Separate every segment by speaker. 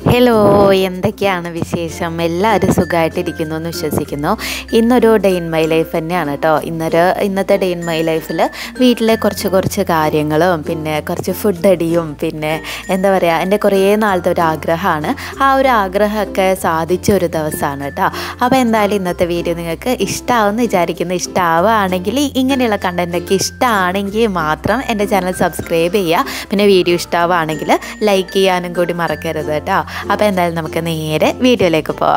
Speaker 1: hello എന്തൊക്കെയാണ് വിശേഷം എല്ലാവരും സുഖമായിട്ടിരിക്കുന്നു എന്ന് വിശ്വസിക്കുന്നു ഇന്നൊരു ഡേ ഇൻ മൈ ലൈഫ് തന്നെയാണ് കേട്ടോ ഇന്നൊരു ഇന്നത്തെ ഡേ ഇൻ മൈ ലൈഫിൽ വീട്ടിലെ കുറച്ച് കുറച്ച് കാര്യങ്ങളും പിന്നെ കുറച്ച് ഫുഡ് അടിയും പിന്നെ എന്താ പറയുക എൻ്റെ കുറേ നാളത്തെ ഒരു ആഗ്രഹമാണ് ആ ഒരു ആഗ്രഹമൊക്കെ സാധിച്ച ഒരു ദിവസമാണ് കേട്ടോ അപ്പോൾ എന്തായാലും ഇന്നത്തെ വീഡിയോ നിങ്ങൾക്ക് ഇഷ്ടമാവുമെന്ന് വിചാരിക്കുന്നു ഇഷ്ടമാവുകയാണെങ്കിൽ ഇങ്ങനെയുള്ള കണ്ടൻറ്റൊക്കെ ഇഷ്ടമാണെങ്കിൽ മാത്രം എൻ്റെ ചാനൽ സബ്സ്ക്രൈബ് ചെയ്യുക പിന്നെ വീഡിയോ ഇഷ്ടമാവുകയാണെങ്കിൽ ലൈക്ക് ചെയ്യാനും കൂടി മറക്കരുത് കേട്ടോ അപ്പോൾ എന്തായാലും നമുക്ക് നേരെ വീഡിയോയിലേക്ക് പോവാം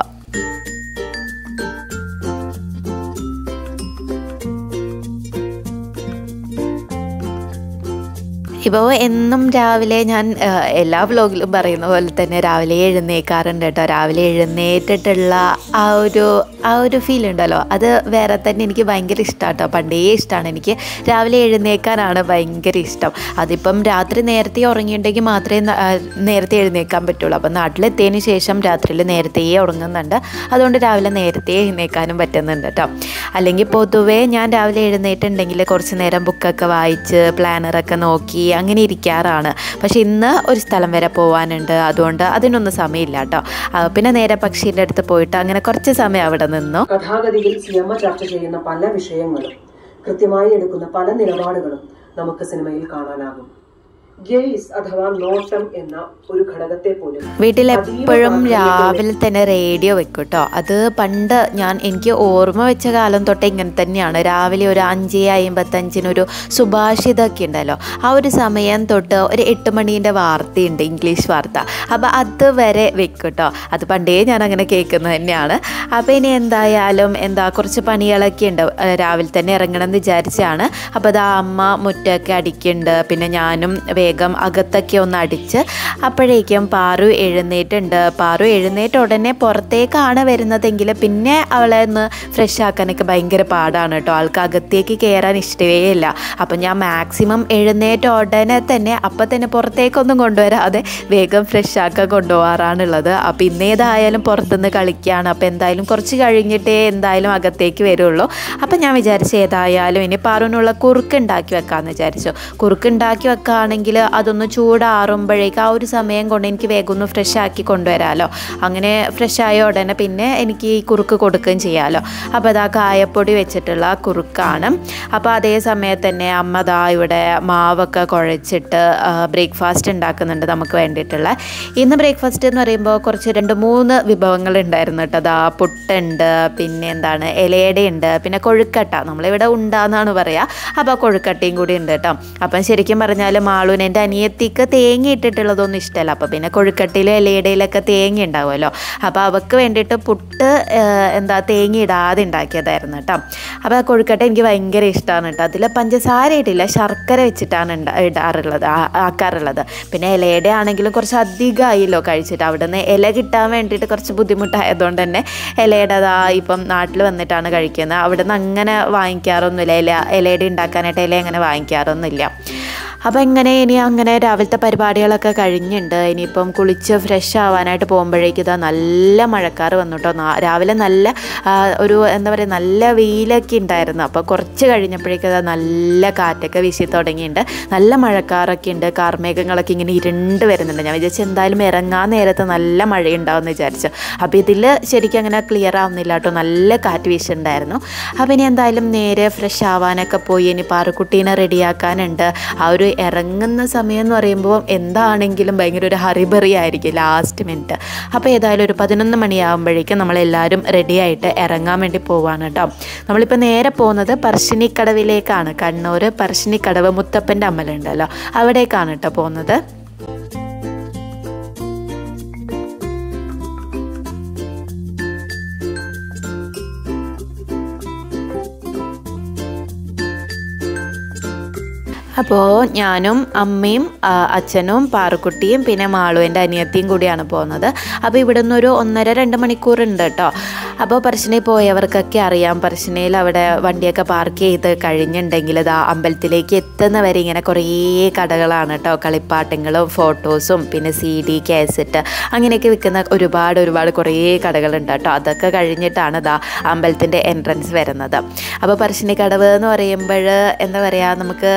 Speaker 1: ഇപ്പോൾ എന്നും രാവിലെ ഞാൻ ആ, എല്ലാ വ്ലോഗിലും പറയുന്ന പോലെ തന്നെ രാവിലെ എഴുന്നേക്കാറുണ്ട് കേട്ടോ രാവിലെ എഴുന്നേറ്റിട്ടുള്ള ആ ഒരു ആ ഒരു ഫീൽ ഉണ്ടല്ലോ അത് വേറെ തന്നെ എനിക്ക് ഭയങ്കര ഇഷ്ടമാണ് കേട്ടോ പണ്ടേ ഇഷ്ടമാണ് എനിക്ക് രാവിലെ എഴുന്നേക്കാനാണ് ഭയങ്കര ഇഷ്ടം അതിപ്പം രാത്രി നേരത്തെ ഉറങ്ങിയിട്ടുണ്ടെങ്കിൽ മാത്രമേ ന- ആ, നേരത്തെ എഴുന്നേക്കാൻ പറ്റുള്ളൂ അപ്പം നാട്ടിലെത്തിയതിന് ശേഷം രാത്രിയിൽ നേരത്തെ ഉറങ്ങുന്നുണ്ട് അതുകൊണ്ട് രാവിലെ നേരത്തെ എഴുന്നേക്കാനും പറ്റുന്നുണ്ട് കേട്ടോ അല്ലെങ്കിൽ പൊതുവേ ഞാൻ രാവിലെ എഴുന്നേറ്റുണ്ടെങ്കിൽ കുറച്ച് നേരം ബുക്കൊക്കെ വായിച്ച് പ്ലാനറൊക്കെ നോക്കി അങ്ങനെ ഇരിക്കാറാണ് പക്ഷെ ഇന്ന് ഒരു സ്ഥലം വരെ പോകാനുണ്ട് അതുകൊണ്ട് അതിനൊന്നും സമയമില്ല കേട്ടോ ആ, പിന്നെ നേരെ പക്ഷീൻ്റെ അടുത്ത് പോയിട്ട് അങ്ങനെ കുറച്ച് സമയം അവിടെ നിന്നു
Speaker 2: കഥാഗതിയിൽ സിയമ്മ ചർച്ച ചെയ്യുന്ന പല വിഷയങ്ങളും കൃത്യമായി എടുക്കുന്ന പല നിലപാടുകളും നമുക്ക് സിനിമയിൽ കാണാനാകും ഗെയ്സ് അഥവാ നോട്ടം എന്ന ഒരു ഘടകത്തെ പോലും
Speaker 1: വീട്ടിലെപ്പോഴും രാവിലെ തന്നെ റേഡിയോ വെക്കും കേട്ടോ അത് പണ്ട് ഞാൻ എനിക്ക് ഓർമ്മ വെച്ച കാലം തൊട്ട് ഇങ്ങനെ തന്നെയാണ് രാവിലെ ഒരു അഞ്ച് അമ്പത്തഞ്ചിനൊരു സുഭാഷിതമൊക്കെ ഉണ്ടല്ലോ ആ ഒരു സമയം തൊട്ട് ഒരു എട്ട് മണീൻ്റെ വാർത്തയുണ്ട് ഇംഗ്ലീഷ് വാർത്ത അപ്പോൾ അത് വരെ വെക്കും കേട്ടോ അത് പണ്ടേ ഞാൻ അങ്ങനെ കേൾക്കുന്നത് തന്നെയാണ് അപ്പോൾ ഇനി എന്തായാലും എന്താ കുറച്ച് പണികളൊക്കെ ഉണ്ട് ഏഹ് രാവിലെ തന്നെ ഇറങ്ങണം എന്ന് വിചാരിച്ചാണ് അപ്പോൾ അത് അമ്മ മുറ്റമൊക്കെ അടിക്കുന്നുണ്ട് പിന്നെ ഞാനും വേഗം അകത്തൊക്കെ ഒന്ന് അടിച്ച് അപ്പോഴേക്കും പാറു എഴുന്നേറ്റുണ്ട് പാറു എഴുന്നേറ്റ ഉടനെ പുറത്തേക്കാണ് വരുന്നതെങ്കിൽ പിന്നെ അവളെ ഒന്ന് ഫ്രഷ് ആക്കാനൊക്കെ ഭയങ്കര പാടാണ് കേട്ടോ ആൾക്ക് അകത്തേക്ക് കയറാൻ ഇഷ്ടമേ ഇല്ല അപ്പം ഞാൻ മാക്സിമം എഴുന്നേറ്റ ഉടനെ തന്നെ അപ്പം തന്നെ പുറത്തേക്കൊന്നും കൊണ്ടുവരാതെ വേഗം ഫ്രഷ് ആക്കാൻ കൊണ്ടുപോകാറാണുള്ളത് അപ്പം ഇന്നേതായാലും പുറത്തുനിന്ന് കളിക്കുകയാണ് അപ്പം എന്തായാലും കുറച്ച് കഴിഞ്ഞിട്ടേ എന്തായാലും അകത്തേക്ക് വരുള്ളൂ അപ്പം ഞാൻ വിചാരിച്ചു ഏതായാലും ഇനി പാറുവിനുള്ള കുറുക്ക് ഉണ്ടാക്കി വെക്കാമെന്ന് വിചാരിച്ചു കുറുക്ക് ഉണ്ടാക്കി വെക്കുകയാണെങ്കിൽ അതൊന്ന് ചൂടാറുമ്പോഴേക്ക് ആ ഒരു സമയം കൊണ്ട് എനിക്ക് വേഗം ഒന്ന് ഫ്രഷ് ആക്കി കൊണ്ടുവരാമല്ലോ അങ്ങനെ ഫ്രഷ് ആയ ഉടനെ പിന്നെ എനിക്ക് ഈ കുറുക്ക് കൊടുക്കുകയും ചെയ്യാമല്ലോ അപ്പോൾ അതാ കായപ്പൊടി വെച്ചിട്ടുള്ള കുറുക്കാണ് അപ്പോൾ അതേ സമയത്ത് തന്നെ അമ്മ ദാ ഇവിടെ മാവൊക്കെ കുഴച്ചിട്ട് ബ്രേക്ക്ഫാസ്റ്റ് ഉണ്ടാക്കുന്നുണ്ട് നമുക്ക് വേണ്ടിയിട്ടുള്ള ഇന്ന് ബ്രേക്ക്ഫാസ്റ്റ് എന്ന് പറയുമ്പോൾ കുറച്ച് രണ്ട് മൂന്ന് വിഭവങ്ങൾ ഉണ്ടായിരുന്നു കേട്ടോ അതാ പുട്ടുണ്ട് പിന്നെ എന്താണ് ഇലയടയുണ്ട് പിന്നെ കൊഴുക്കട്ട നമ്മളിവിടെ ഉണ്ടാന്നാണ് പറയുക അപ്പോൾ കൊഴുക്കട്ടയും കൂടി ഉണ്ട് കേട്ടോ അപ്പം ശരിക്കും പറഞ്ഞാൽ മാളൂന് എൻ്റെ അനിയത്തിക്ക് തേങ്ങ ഇട്ടിട്ടുള്ളതൊന്നും ഇഷ്ടമല്ല അപ്പോൾ പിന്നെ കൊഴുക്കട്ടയിലും ഇലയടയിലൊക്കെ തേങ്ങ ഉണ്ടാവുമല്ലോ അപ്പോൾ അവൾക്ക് വേണ്ടിയിട്ട് പുട്ട് ഏഹ്, എന്താ തേങ്ങ ഇടാതെ ഉണ്ടാക്കിയതായിരുന്നു കേട്ടോ അപ്പോൾ ആ കൊഴുക്കട്ട എനിക്ക് ഭയങ്കര ഇഷ്ടമാണ് കേട്ടോ അതിൽ പഞ്ചസാര ഇട്ടില്ല ശർക്കര വെച്ചിട്ടാണ് ഉണ്ടാ ഇടാറുള്ളത് ആ- ആക്കാറുള്ളത് പിന്നെ ഇലയുടെ ആണെങ്കിലും കുറച്ച് അധികമായില്ലോ കഴിച്ചിട്ട് അവിടെ നിന്ന് ഇല കിട്ടാൻ വേണ്ടിയിട്ട് കുറച്ച് ബുദ്ധിമുട്ടായതുകൊണ്ട് തന്നെ ഇലയുടെ അതാ ഇപ്പം നാട്ടിൽ വന്നിട്ടാണ് കഴിക്കുന്നത് അവിടെ നിന്ന് അങ്ങനെ വാങ്ങിക്കാറൊന്നുമില്ല ഇല ഇലയുടെ ഉണ്ടാക്കാനായിട്ട് ഇല അങ്ങനെ വാങ്ങിക്കാറൊന്നുമില്ല അപ്പോൾ എങ്ങനെ ഇനി അങ്ങനെ രാവിലത്തെ പരിപാടികളൊക്കെ കഴിഞ്ഞിട്ടുണ്ട് ഇനിയിപ്പം കുളിച്ച് ഫ്രഷ് ആവാനായിട്ട് പോകുമ്പോഴേക്കും ഇതാ നല്ല മഴക്കാറ് വന്നു കേട്ടോ നാ- രാവിലെ നല്ല ആ, ഒരു എന്താ പറയുക നല്ല വെയിലൊക്കെ ഉണ്ടായിരുന്നു അപ്പോൾ കുറച്ച് കഴിഞ്ഞപ്പോഴേക്കും ഇതാ നല്ല കാറ്റൊക്കെ വീശി തുടങ്ങിയിട്ടുണ്ട് നല്ല മഴക്കാറൊക്കെ ഉണ്ട് കാർമേഘങ്ങളൊക്കെ ഇങ്ങനെ ഇരുണ്ട് വരുന്നുണ്ട് ഞാൻ വിചാരിച്ചു എന്തായാലും ഇറങ്ങാൻ നേരത്ത് നല്ല മഴയുണ്ടാവുമെന്ന് വിചാരിച്ചു അപ്പോൾ ഇതിൽ ശരിക്കും അങ്ങനെ ക്ലിയർ ആവുന്നില്ല കേട്ടോ നല്ല കാറ്റ് വീശുണ്ടായിരുന്നു അപ്പോൾ ഇനി എന്തായാലും നേരെ ഫ്രഷ് ആവാനൊക്കെ പോയി ഇനി പാറുക്കുട്ടീനെ റെഡിയാക്കാനുണ്ട് ആ ഒരു ഇറങ്ങുന്ന സമയം എന്ന് പറയുമ്പോൾ എന്താണെങ്കിലും ഭയങ്കര ഒരു ഹറിബറി ആയിരിക്കും ലാസ്റ്റ് മിനിറ്റ് അപ്പോൾ ഏതായാലും ഒരു പതിനൊന്ന് മണിയാകുമ്പോഴേക്കും നമ്മളെല്ലാവരും റെഡിയായിട്ട് ഇറങ്ങാൻ വേണ്ടി പോവാണ് കേട്ടോ നമ്മളിപ്പോൾ നേരെ പോകുന്നത് പറശ്ശിനിക്കടവിലേക്കാണ് കണ്ണൂർ പറശ്ശിനിക്കടവ് മുത്തപ്പൻ്റെ അമ്പലമുണ്ടല്ലോ അവിടേക്കാണ് കേട്ടോ പോകുന്നത് അപ്പോൾ ഞാനും അമ്മയും ആ, അച്ഛനും പാറുക്കുട്ടിയും പിന്നെ മാളു എൻ്റെ അനിയത്തിയും കൂടിയാണ് പോകുന്നത് അപ്പോൾ ഇവിടെ നിന്നൊരു ഒന്നര രണ്ട് മണിക്കൂർ ഉണ്ട് കേട്ടോ അപ്പോൾ പറശ്ശിനി പോയവർക്കൊക്കെ അറിയാം പറശ്ശിനിയിൽ അവിടെ വണ്ടിയൊക്കെ പാർക്ക് ചെയ്ത് കഴിഞ്ഞിട്ടുണ്ടെങ്കിൽ ഇതാ അമ്പലത്തിലേക്ക് എത്തുന്നവരെ ഇങ്ങനെ കുറേ കടകളാണ് കേട്ടോ കളിപ്പാട്ടങ്ങളും ഫോട്ടോസും പിന്നെ സി ഡി കാസറ്റ് അങ്ങനെയൊക്കെ വിൽക്കുന്ന ഒരുപാട് ഒരുപാട് കുറേ കടകളുണ്ട് കേട്ടോ അതൊക്കെ കഴിഞ്ഞിട്ടാണ് ഇതാ അമ്പലത്തിൻ്റെ എൻട്രൻസ് വരുന്നത് അപ്പോൾ പറശ്ശിനിക്കടവ് എന്ന് പറയുമ്പോൾ എന്താ പറയുക നമുക്ക് അവിടേക്ക്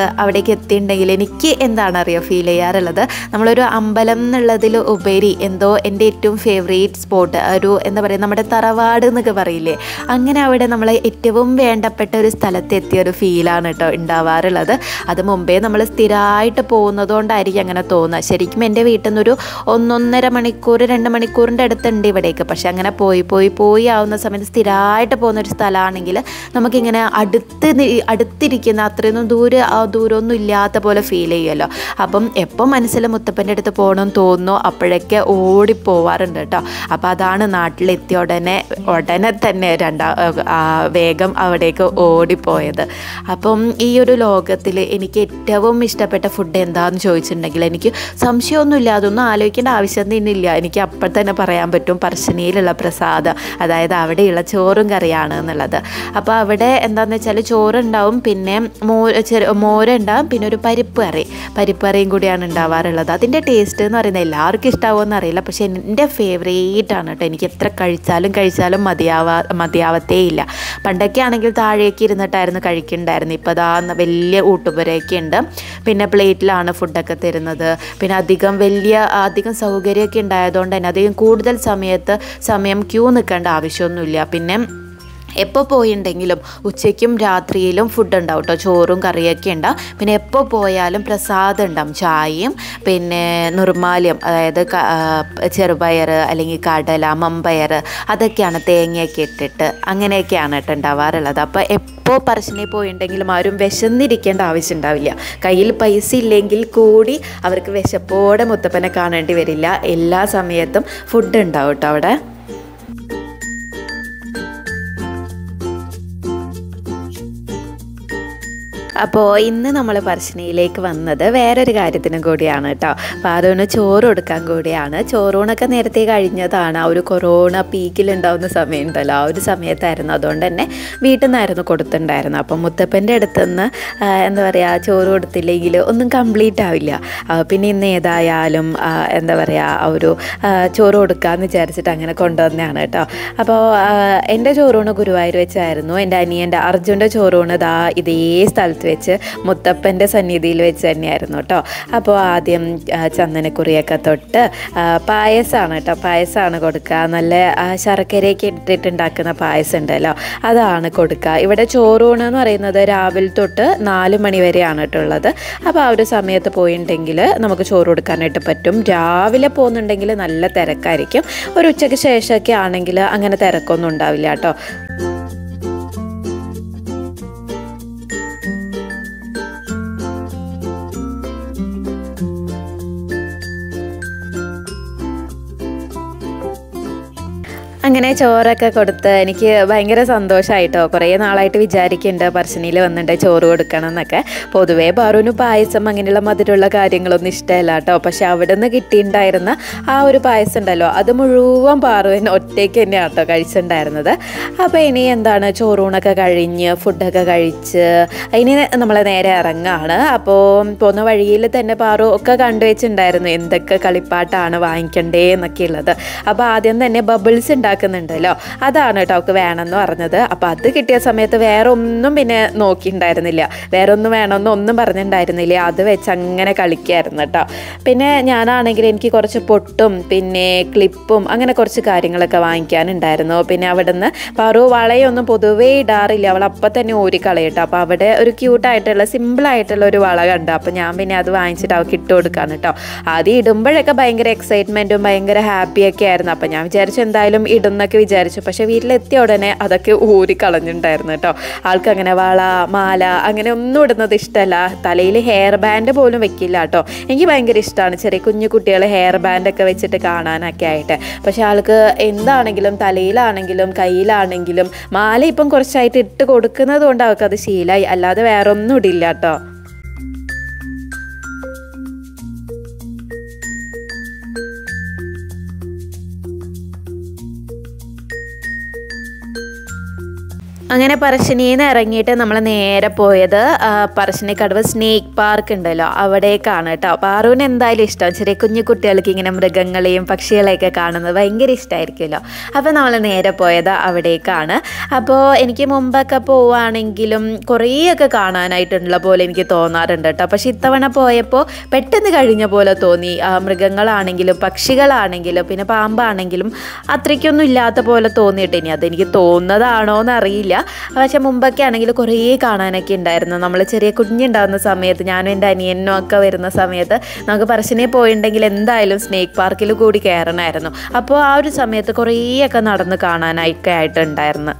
Speaker 1: നാട്ടിലേക്ക് എത്തിയിട്ടുണ്ടെങ്കിൽ എനിക്ക് എന്താണ് അറിയോ ഫീൽ ചെയ്യാറുള്ളത് നമ്മളൊരു അമ്പലം എന്നുള്ളതിൽ ഉപരി എന്തോ എൻ്റെ ഏറ്റവും ഫേവറേറ്റ് സ്പോട്ട് ഒരു എന്താ പറയുക നമ്മുടെ തറവാട് എന്നൊക്കെ പറയില്ലേ അങ്ങനെ അവിടെ നമ്മളെ ഏറ്റവും വേണ്ടപ്പെട്ട ഒരു സ്ഥലത്ത് എത്തിയ ഒരു ഫീലാണ് കേട്ടോ ഉണ്ടാവാറുള്ളത് അത് മുമ്പേ നമ്മൾ സ്ഥിരമായിട്ട് പോകുന്നതുകൊണ്ടായിരിക്കും അങ്ങനെ തോന്നുക ശരിക്കും എൻ്റെ വീട്ടിൽ നിന്നൊരു ഒന്നൊന്നര മണിക്കൂർ രണ്ട് മണിക്കൂറിൻ്റെ അടുത്തുണ്ട് ഇവിടേക്ക് പക്ഷെ അങ്ങനെ പോയി പോയി പോയി ആവുന്ന സമയത്ത് സ്ഥിരമായിട്ട് പോകുന്ന ഒരു സ്ഥലമാണെങ്കിൽ നമുക്കിങ്ങനെ അടുത്ത് നി- അടുത്തിരിക്കുന്ന അത്രയൊന്നും ദൂരെ ആ ദൂരമൊന്നും ഇല്ലാത്ത പോലെ ഫീൽ ചെയ്യുമല്ലോ അപ്പം എപ്പോൾ മനസ്സിൽ മുത്തപ്പൻ്റെ അടുത്ത് പോകണമെന്ന് തോന്നുന്നു അപ്പോഴൊക്കെ ഓടിപ്പോവാറുണ്ട് കേട്ടോ അപ്പോൾ അതാണ് നാട്ടിലെത്തിയ ഉടനെ ഉടനെ തന്നെ രണ്ടാ ആ, വേഗം അവിടേക്ക് ഓടിപ്പോയത് അപ്പം ഈ ഒരു ലോകത്തിൽ എനിക്ക് ഏറ്റവും ഇഷ്ടപ്പെട്ട ഫുഡ് എന്താണെന്ന് ചോദിച്ചിട്ടുണ്ടെങ്കിൽ എനിക്ക് സംശയമൊന്നുമില്ല അതൊന്നും ആലോചിക്കേണ്ട ആവശ്യം തന്നെയില്ല എനിക്ക് അപ്പോൾ തന്നെ പറയാൻ പറ്റും പറശ്ശിനിയിലുള്ള പ്രസാദം അതായത് അവിടെയുള്ള ചോറും കറിയാണ് എന്നുള്ളത് അപ്പോൾ അവിടെ എന്താണെന്ന് വെച്ചാൽ ചോറുണ്ടാവും പിന്നെ മോ ചെറു മോരുണ്ടാവും പിന്നെ ഒരു പരിപ്പ് കറി പരിപ്പ് കറിയും കൂടിയാണ് ഉണ്ടാവാറുള്ളത് അതിൻ്റെ ടേസ്റ്റ് എന്ന് പറയുന്നത് എല്ലാവർക്കും ഇഷ്ടാവുമെന്ന് അറിയില്ല പക്ഷേ എൻ്റെ ഫേവറേറ്റ് ആണ് കേട്ടോ എനിക്ക് എത്ര കഴിച്ചാലും കഴിച്ചാലും മതിയാവാ മതിയാവത്തേ ഇല്ല പണ്ടൊക്കെ ആണെങ്കിൽ താഴേക്ക് ഇരുന്നിട്ടായിരുന്നു കഴിക്കുന്നുണ്ടായിരുന്നു ഇപ്പോൾ അതാ വലിയ ഊട്ടുപുരയൊക്കെ ഉണ്ട് പിന്നെ പ്ലേറ്റിലാണ് ഫുഡൊക്കെ തരുന്നത് പിന്നെ അധികം വലിയ അധികം സൗകര്യമൊക്കെ ഉണ്ടായതുകൊണ്ട് തന്നെ അധികം കൂടുതൽ സമയത്ത് സമയം ക്യൂ നിൽക്കേണ്ട ആവശ്യമൊന്നുമില്ല പിന്നെ എപ്പോൾ പോയിട്ടുണ്ടെങ്കിലും ഉച്ചയ്ക്കും രാത്രിയിലും ഫുഡ് ഉണ്ടാവും കേട്ടോ ചോറും കറിയൊക്കെ ഉണ്ടാവും പിന്നെ എപ്പോൾ പോയാലും പ്രസാദം ഉണ്ടാവും ചായയും പിന്നെ നുറുമാലിയം അതായത് ക- ആ, ചെറുപയർ അല്ലെങ്കിൽ കടല മമ്പയർ അതൊക്കെയാണ് തേങ്ങയൊക്കെ ഇട്ടിട്ട് അങ്ങനെയൊക്കെയാണ് കേട്ടോ ഉണ്ടാവാറുള്ളത് അപ്പോൾ എപ്പോൾ പറശ്ശിനി പോയിട്ടുണ്ടെങ്കിലും ആരും വിശന്നിരിക്കേണ്ട ആവശ്യം ഉണ്ടാവില്ല കയ്യിൽ പൈസ ഇല്ലെങ്കിൽ കൂടി അവർക്ക് വിശപ്പോടെ മുത്തപ്പനെ കാണേണ്ടി വരില്ല എല്ലാ സമയത്തും ഫുഡ് ഉണ്ടാവും കേട്ടോ അവിടെ അപ്പോൾ ഇന്ന് നമ്മൾ പറശ്ശിനിയിലേക്ക് വന്നത് വേറൊരു കാര്യത്തിനും കൂടിയാണ് കേട്ടോ അപ്പോൾ അതൊന്ന് ചോറ് കൊടുക്കാൻ കൂടിയാണ് ചോറൂണൊക്കെ നേരത്തെ കഴിഞ്ഞതാണ് ആ ഒരു കൊറോണ പീക്കിലുണ്ടാവുന്ന സമയം ഉണ്ടല്ലോ ആ ഒരു സമയത്തായിരുന്നു അതുകൊണ്ട് തന്നെ വീട്ടിൽ നിന്നായിരുന്നു കൊടുത്തിട്ടുണ്ടായിരുന്നു അപ്പം മുത്തപ്പൻ്റെ അടുത്തുനിന്ന് ആ, എന്താ പറയുക ചോറ് കൊടുത്തില്ലെങ്കിൽ ഒന്നും കംപ്ലീറ്റ് ആവില്ല ആ, പിന്നെ ഇന്ന് ഏതായാലും ആ, എന്താ പറയുക ആ ഒരു ആ, ചോറ് കൊടുക്കാമെന്ന് വിചാരിച്ചിട്ട് അങ്ങനെ കൊണ്ടുവന്നതാണ് കേട്ടോ അപ്പോൾ എൻ്റെ ചോറൂണ് ഗുരുവായൂർ വെച്ചായിരുന്നു എൻ്റെ അനിയൻ്റെ അർജുൻ്റെ ചോറൂണ് ദാ ഇതേ സ്ഥലത്ത് വെച്ച് മുത്തപ്പൻ്റെ സന്നിധിയിൽ വെച്ച് തന്നെയായിരുന്നു കേട്ടോ അപ്പോൾ ആദ്യം ആ, ചന്ദനക്കുറിയൊക്കെ തൊട്ട് ആ, പായസമാണ് കേട്ടോ പായസമാണ് കൊടുക്കുക നല്ല ആ, ശർക്കരയൊക്കെ ഇട്ടിട്ടുണ്ടാക്കുന്ന പായസം ഉണ്ടല്ലോ അതാണ് കൊടുക്കുക ഇവിടെ ചോറൂണ് എന്ന് പറയുന്നത് രാവിലെ തൊട്ട് നാല് മണി വരെയാണ് കേട്ടോ ഉള്ളത് അപ്പോൾ ആ ഒരു സമയത്ത് പോയിട്ടുണ്ടെങ്കിൽ നമുക്ക് ചോറ് കൊടുക്കാനായിട്ട് പറ്റും രാവിലെ പോകുന്നുണ്ടെങ്കിൽ നല്ല തിരക്കായിരിക്കും ഒരു ഉച്ചയ്ക്ക് ശേഷമൊക്കെ ആണെങ്കിൽ അങ്ങനെ തിരക്കൊന്നും ഉണ്ടാവില്ല കേട്ടോ അങ്ങനെ ചോറൊക്കെ കൊടുത്ത് എനിക്ക് ഭയങ്കര സന്തോഷമായിട്ടോ കുറേ നാളായിട്ട് വിചാരിക്കുന്നുണ്ട് പറശ്ശിനിയിൽ വന്നിട്ട് ചോറ് കൊടുക്കണം എന്നൊക്കെ പൊതുവേ പാറുവിന് പായസം അങ്ങനെയുള്ള മധുരമുള്ള കാര്യങ്ങളൊന്നും ഇഷ്ടമല്ല കേട്ടോ പക്ഷെ അവിടെ നിന്ന് കിട്ടിയിട്ടുണ്ടായിരുന്ന ആ ഒരു പായസം ഉണ്ടല്ലോ അത് മുഴുവൻ പാറുവിന് ഒറ്റയ്ക്ക് തന്നെയാണ് കേട്ടോ കഴിച്ചിട്ടുണ്ടായിരുന്നത് അപ്പോൾ ഇനി എന്താണ് ചോറൂണൊക്കെ കഴിഞ്ഞ് ഫുഡൊക്കെ കഴിച്ച് ഇനി നമ്മൾ നേരെ ഇറങ്ങാണ് അപ്പോൾ പോകുന്ന വഴിയിൽ തന്നെ പാറു ഒക്കെ കണ്ടുവച്ചിട്ടുണ്ടായിരുന്നു എന്തൊക്കെ കളിപ്പാട്ടാണ് വാങ്ങിക്കണ്ടേ എന്നൊക്കെ ഉള്ളത് അപ്പോൾ ആദ്യം തന്നെ ബബിൾസ് ഉണ്ടാക്കുന്നുണ്ടല്ലോ അതാണ് കേട്ടോ അവൾക്ക് വേണമെന്ന് പറഞ്ഞത് അപ്പോൾ അത് കിട്ടിയ സമയത്ത് വേറെ ഒന്നും പിന്നെ നോക്കിയിട്ടുണ്ടായിരുന്നില്ല വേറെ ഒന്നും വേണമെന്ന് ഒന്നും പറഞ്ഞിട്ടുണ്ടായിരുന്നില്ല അത് വെച്ച് അങ്ങനെ കളിക്കായിരുന്നു കേട്ടോ പിന്നെ ഞാനാണെങ്കിൽ എനിക്ക് കുറച്ച് പൊട്ടും പിന്നെ ക്ലിപ്പും അങ്ങനെ കുറച്ച് കാര്യങ്ങളൊക്കെ വാങ്ങിക്കാനുണ്ടായിരുന്നു പിന്നെ അവിടുന്ന് പാറു വളയൊന്നും പൊതുവേ ഇടാറില്ല അവൾ അപ്പം തന്നെ ഊരിക്കളയട്ടോ അപ്പോൾ അവിടെ ഒരു ക്യൂട്ടായിട്ടുള്ള സിമ്പിളായിട്ടുള്ള ഒരു വള കണ്ടു അപ്പോൾ ഞാൻ പിന്നെ അത് വാങ്ങിച്ചിട്ട് അവൾക്ക് ഇട്ട് കൊടുക്കാണ് കേട്ടോ ആദ്യം ഇടുമ്പോഴൊക്കെ ഭയങ്കര എക്സൈറ്റ്മെൻറ്റും ഭയങ്കര ഹാപ്പിയൊക്കെ ആയിരുന്നു അപ്പോൾ ഞാൻ വിചാരിച്ചു എന്തായാലും ഇടുന്നൊക്കെ വിചാരിച്ചു പക്ഷേ വീട്ടിലെത്തിയ ഉടനെ അതൊക്കെ ഊരിക്കളഞ്ഞിട്ടുണ്ടായിരുന്നു കേട്ടോ ആൾക്ക് അങ്ങനെ വള മാല അങ്ങനെ ഒന്നും ഇടുന്നത് ഇഷ്ടമല്ല തലയിൽ ഹെയർ ബാൻഡ് പോലും വെക്കില്ല കേട്ടോ എനിക്ക് ഭയങ്കര ഇഷ്ടമാണ് ചെറിയ കുഞ്ഞു കുട്ടികൾ ഹെയർ ബാൻഡൊക്കെ വെച്ചിട്ട് കാണാനൊക്കെ ആയിട്ട് പക്ഷെ ആൾക്ക് എന്താണെങ്കിലും തലയിലാണെങ്കിലും കയ്യിലാണെങ്കിലും മാല ഇപ്പം കുറച്ചായിട്ട് ഇട്ട് കൊടുക്കുന്നത് കൊണ്ട് അവൾക്ക് അത് ശീലമായി അല്ലാതെ വേറെ ഒന്നും ഇടില്ല കേട്ടോ അങ്ങനെ പറശ്ശിനിയിൽ നിന്ന് ഇറങ്ങിയിട്ട് നമ്മൾ നേരെ പോയത് ആ, പറശ്ശിനിക്കടവ് സ്നേക്ക് പാർക്ക് ഉണ്ടല്ലോ അവിടേക്കാണ് കേട്ടോ പാറുവിന് എന്തായാലും ഇഷ്ടം ചെറിയ കുഞ്ഞു കുട്ടികൾക്ക് ഇങ്ങനെ മൃഗങ്ങളെയും പക്ഷികളെയൊക്കെ കാണുന്നത് ഭയങ്കര ഇഷ്ടമായിരിക്കുമല്ലോ അപ്പോൾ നമ്മൾ നേരെ പോയത് അവിടേക്കാണ് അപ്പോൾ എനിക്ക് മുമ്പൊക്കെ പോവുകയാണെങ്കിലും കുറേയൊക്കെ കാണാനായിട്ടുള്ള പോലെ എനിക്ക് തോന്നാറുണ്ട് കേട്ടോ പക്ഷെ ഇത്തവണ പോയപ്പോൾ പെട്ടെന്ന് കഴിഞ്ഞ പോലെ തോന്നി ആ, മൃഗങ്ങളാണെങ്കിലും പക്ഷികളാണെങ്കിലും പിന്നെ പാമ്പാണെങ്കിലും അത്രയ്ക്കൊന്നും ഇല്ലാത്ത പോലെ തോന്നിയിട്ട് ഇനി അതെനിക്ക് തോന്നുന്നതാണോ എന്നറിയില്ല പക്ഷെ മുമ്പൊക്കെ ആണെങ്കിൽ കുറേ കാണാനൊക്കെ ഉണ്ടായിരുന്നു നമ്മൾ ചെറിയ കുഞ്ഞുണ്ടാകുന്ന സമയത്ത് ഞാനും എൻ്റെ അനിയനും ഒക്കെ വരുന്ന സമയത്ത് നമുക്ക് പറശ്ശിനെ പോയിട്ടുണ്ടെങ്കിൽ എന്തായാലും സ്നേക്ക് പാർക്കിൽ കൂടി കയറണമായിരുന്നു അപ്പോൾ ആ ഒരു സമയത്ത് കുറേയൊക്കെ നടന്ന് കാണാനായിട്ടൊക്കെ ആയിട്ടുണ്ടായിരുന്നു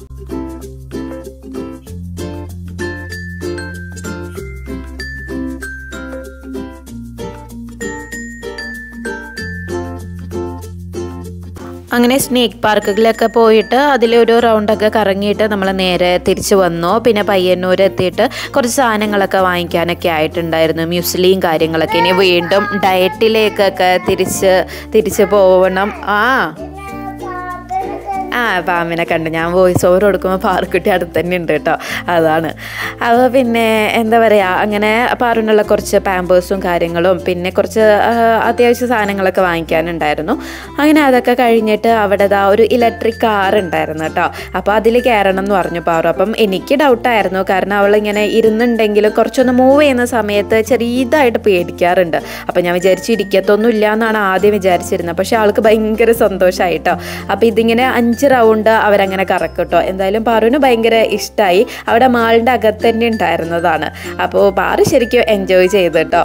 Speaker 1: അങ്ങനെ സ്നേക്ക് പാർക്കുകളിലൊക്കെ പോയിട്ട് അതിലൊരു റൗണ്ടൊക്കെ കറങ്ങിയിട്ട് നമ്മൾ നേരെ തിരിച്ചു വന്നു പിന്നെ പയ്യന്നൂർ എത്തിയിട്ട് കുറച്ച് സാധനങ്ങളൊക്കെ വാങ്ങിക്കാനൊക്കെ ആയിട്ടുണ്ടായിരുന്നു മ്യൂസ്ലിയും കാര്യങ്ങളൊക്കെ ഇനി വീണ്ടും ഡയറ്റിലേക്കൊക്കെ തിരിച്ച് തിരിച്ച് പോകണം ആ ആ പാമ്പിനെ കണ്ടു ഞാൻ വോയിസ് ഓവർ കൊടുക്കുമ്പോൾ പാറുക്കുട്ടി അടുത്ത് തന്നെ ഉണ്ട് കേട്ടോ അതാണ് അപ്പോൾ പിന്നെ എന്താ പറയുക അങ്ങനെ പാറുനുള്ള കുറച്ച് പാമ്പേഴ്സും കാര്യങ്ങളും പിന്നെ കുറച്ച് ആ, അത്യാവശ്യ സാധനങ്ങളൊക്കെ വാങ്ങിക്കാനുണ്ടായിരുന്നു അങ്ങനെ അതൊക്കെ കഴിഞ്ഞിട്ട് അവിടെ ദാ ഒരു ഇലക്ട്രിക് കാർ ഉണ്ടായിരുന്നു കേട്ടോ അപ്പോൾ അതിൽ കയറണം എന്ന് പറഞ്ഞു പാറു അപ്പം എനിക്ക് ഡൗട്ടായിരുന്നു കാരണം അവളിങ്ങനെ ഇരുന്നുണ്ടെങ്കിൽ കുറച്ചൊന്ന് മൂവ് ചെയ്യുന്ന സമയത്ത് ചെറിയതായിട്ട് പേടിക്കാറുണ്ട് അപ്പം ഞാൻ വിചാരിച്ചു ഇരിക്കത്തൊന്നും ഇല്ല എന്നാണ് ആദ്യം വിചാരിച്ചിരുന്നത് പക്ഷേ ആൾക്ക് ഭയങ്കര സന്തോഷമായിട്ടോ അപ്പോൾ ഇതിങ്ങനെ അഞ്ച് റൗണ്ട് അവരങ്ങനെ കറക്കും കേട്ടോ എന്തായാലും പാറുവിന് ഭയങ്കര ഇഷ്ടമായി അവിടെ മാളിൻ്റെ അകത്ത് തന്നെ ഉണ്ടായിരുന്നതാണ് അപ്പോൾ പാറു ശരിക്കും എൻജോയ് ചെയ്തു കേട്ടോ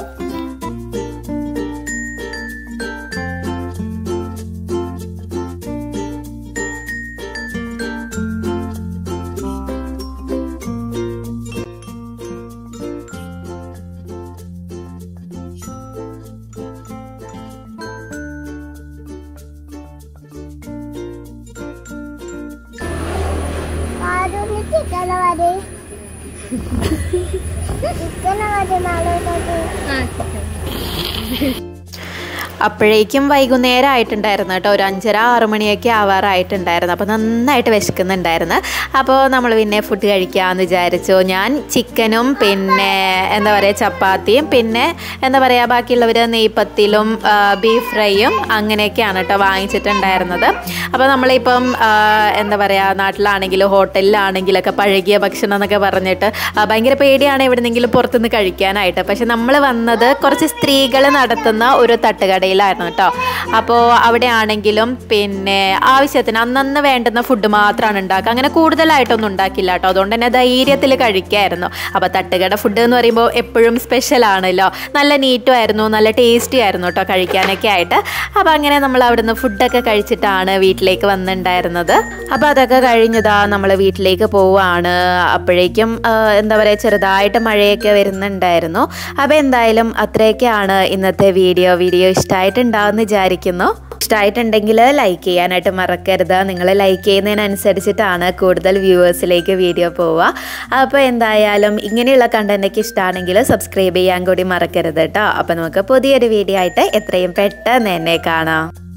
Speaker 3: ആരോഗ്യ ചിക്കന മതി ചിക്കന മതി നാളെ
Speaker 1: അപ്പോഴേക്കും വൈകുന്നേരം ആയിട്ടുണ്ടായിരുന്നു കേട്ടോ ഒരു അഞ്ചര ആറ് മണിയൊക്കെ ആവാറായിട്ടുണ്ടായിരുന്നു അപ്പോൾ നന്നായിട്ട് വിശക്കുന്നുണ്ടായിരുന്നു അപ്പോൾ നമ്മൾ പിന്നെ ഫുഡ് കഴിക്കാമെന്ന് വിചാരിച്ചു ഞാൻ ചിക്കനും പിന്നെ എന്താ പറയുക ചപ്പാത്തിയും പിന്നെ എന്താ പറയുക ബാക്കിയുള്ളവർ നെയ്പ്പത്തിലും ആ, ബീഫ് ഫ്രൈയും അങ്ങനെയൊക്കെയാണ് കേട്ടോ വാങ്ങിച്ചിട്ടുണ്ടായിരുന്നത് അപ്പോൾ നമ്മളിപ്പം ആ, എന്താ പറയുക നാട്ടിലാണെങ്കിലും ഹോട്ടലിലാണെങ്കിലൊക്കെ പഴകിയ ഭക്ഷണം എന്നൊക്കെ പറഞ്ഞിട്ട് ആ, ഭയങ്കര പേടിയാണ് എവിടെന്നെങ്കിലും പുറത്തുനിന്ന് കഴിക്കാനായിട്ട് പക്ഷെ നമ്മൾ വന്നത് കുറച്ച് സ്ത്രീകൾ നടത്തുന്ന ഒരു തട്ടുകടയിലായിരുന്നു കേട്ടോ അപ്പോൾ അവിടെ ആണെങ്കിലും പിന്നെ ആവശ്യത്തിന് അന്നന്ന് വേണ്ടുന്ന ഫുഡ് മാത്രമാണ് ഉണ്ടാക്കുക അങ്ങനെ കൂടുതലായിട്ടൊന്നും ഉണ്ടാക്കില്ല കേട്ടോ അതുകൊണ്ട് തന്നെ ധൈര്യത്തിൽ കഴിക്കായിരുന്നു അപ്പോൾ തട്ടുകട ഫുഡ് എന്ന് പറയുമ്പോൾ എപ്പോഴും സ്പെഷ്യൽ ആണല്ലോ നല്ല നീറ്റും ആയിരുന്നു നല്ല ടേസ്റ്റി ആയിരുന്നു കേട്ടോ കഴിക്കാനൊക്കെ ആയിട്ട് അപ്പോൾ അങ്ങനെ നമ്മൾ അവിടുന്ന് ഫുഡൊക്കെ കഴിച്ചിട്ടാണ് വീട്ടിലേക്ക് വന്നിട്ടുണ്ടായിരുന്നത് അപ്പോൾ അതൊക്കെ കഴിഞ്ഞതാ നമ്മൾ വീട്ടിലേക്ക് പോവുകയാണ് അപ്പോഴേക്കും ആ, എന്താ പറയുക ചെറുതായിട്ട് മഴയൊക്കെ വരുന്നുണ്ടായിരുന്നു അപ്പോൾ എന്തായാലും അത്രയൊക്കെയാണ് ഇന്നത്തെ വീഡിയോ വീഡിയോ ഇഷ്ടമായിട്ടുണ്ടാവുമെന്ന് വിചാരിക്കുന്നു ഇഷ്ടമായിട്ടുണ്ടെങ്കിൽ ലൈക്ക് ചെയ്യാനായിട്ട് മറക്കരുത് നിങ്ങൾ ലൈക്ക് ചെയ്യുന്നതിനനുസരിച്ചിട്ടാണ് കൂടുതൽ വ്യൂവേഴ്സിലേക്ക് വീഡിയോ പോവുക അപ്പോൾ എന്തായാലും ഇങ്ങനെയുള്ള കണ്ടൻറ്റൊക്കെ ഇഷ്ടമാണെങ്കിൽ സബ്സ്ക്രൈബ് ചെയ്യാൻ കൂടി മറക്കരുത് കേട്ടോ അപ്പോൾ നമുക്ക് പുതിയൊരു വീഡിയോ ആയിട്ട് എത്രയും പെട്ടെന്ന് തന്നെ കാണാം